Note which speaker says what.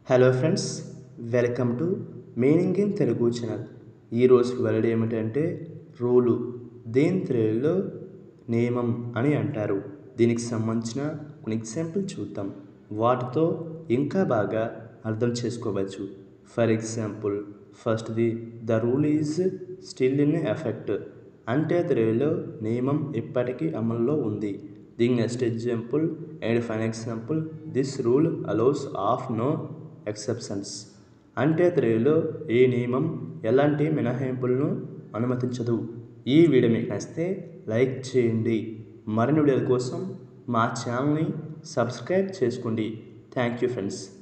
Speaker 1: hello friends welcome to meaning in Telugu channel ఈరోజు word ఏమిటంటే rule దేని తెలుగులో నియమం అని అంటారు దీనికి సంబంధించిన కొన్ని ఎగ్జాంపుల్ చూద్దాం వాటితో ఇంకా బాగా అర్థం చేసుకోవచ్చు ఫర్ ఎగ్జాంపుల్ ఫస్ట్ది the rule is still in effect అంటే తెలుగులో నియమం ఇప్పటికీ అమల్లో ఉంది దీని next example and fine example this rule allows of no exceptions అంటే తెలుగులో ఈ నియమం ఎలాంటి మినహాయింపులను అనుమతించదు ఈ వీడియో మీకు నచ్చితే లైక్ చేయండి మరిన్ని వీడియోల కోసం మా ఛానల్ని సబ్స్క్రైబ్ చేసుకోండి థ్యాంక్ యూ ఫ్రెండ్స్